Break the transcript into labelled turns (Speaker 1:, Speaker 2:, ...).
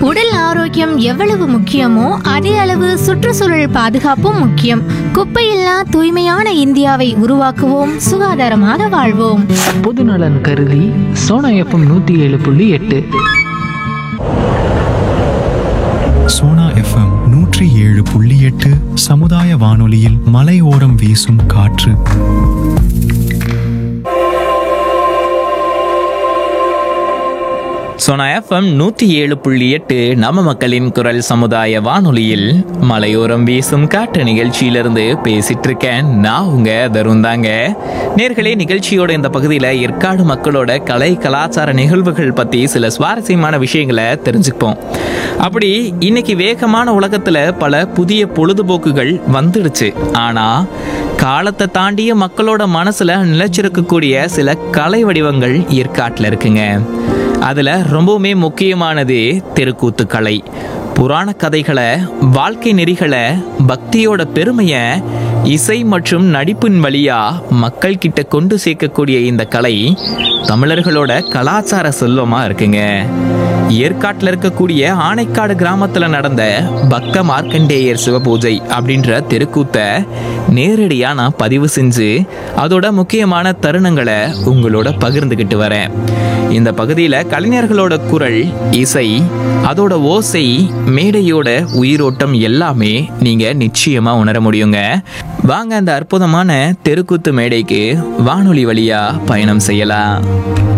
Speaker 1: உடல் ஆரோக்கியம் எவ்வளவு முக்கியமோ அதே அளவு சுற்றுச்சூழல் பாதுகாப்பும் முக்கியம் குப்பையில்லா தூய்மையான இந்தியாவை உருவாக்குவோம் சுகாதாரமாக வாழ்வோம்
Speaker 2: பொதுநலன் கருதி சோனா எஃப்எம் நூற்றி ஏழு புள்ளி எட்டு
Speaker 3: சோனா எஃப்எம் நூற்றி ஏழு புள்ளி எட்டு சமுதாய வானொலியில் மலையோரம் வீசும் காற்று
Speaker 4: சோனா எஃப்எம் நூற்றி ஏழு புள்ளி எட்டு நம்ம மக்களின் குரல் சமுதாய வானொலியில் மலையோரம் வீசும் காற்று நிகழ்ச்சியிலிருந்து பேசிட்டு இருக்கேன் நான் உங்க தருண் தாங்க நேர்களே நிகழ்ச்சியோட இந்த பகுதியில் ஏற்காடு மக்களோட கலை கலாச்சார நிகழ்வுகள் பற்றி சில சுவாரஸ்யமான விஷயங்களை தெரிஞ்சுப்போம் அப்படி இன்னைக்கு வேகமான உலகத்துல பல புதிய பொழுதுபோக்குகள் வந்துடுச்சு ஆனா காலத்தை தாண்டிய மக்களோட மனசுல நிலைச்சிருக்கக்கூடிய சில கலை வடிவங்கள் ஏற்காட்டில் இருக்குங்க அதுல ரொம்பவுமே முக்கியமானது தெருக்கூத்து கலை புராண கதைகளை வாழ்க்கை நெறிகளை பக்தியோட பெருமையை இசை மற்றும் நடிப்பின் வழியா மக்கள் கிட்ட கொண்டு சேர்க்கக்கூடிய இந்த கலை தமிழர்களோட கலாச்சார செல்வமா இருக்குங்க ஏற்காட்டில் இருக்கக்கூடிய ஆனைக்காடு கிராமத்துல நடந்த பக்த மார்க்கண்டேயர் சிவபூஜை அப்படின்ற தெருக்கூத்தை நேரடியா நான் பதிவு செஞ்சு அதோட முக்கியமான தருணங்களை உங்களோட பகிர்ந்துகிட்டு வரேன் இந்த பகுதியில் கலைஞர்களோட குரல் இசை அதோட ஓசை மேடையோட உயிரோட்டம் எல்லாமே நீங்க நிச்சயமா உணர முடியுங்க வாங்க அந்த அற்புதமான தெருக்கூத்து மேடைக்கு வானொலி வழியா பயணம் செய்யலாம்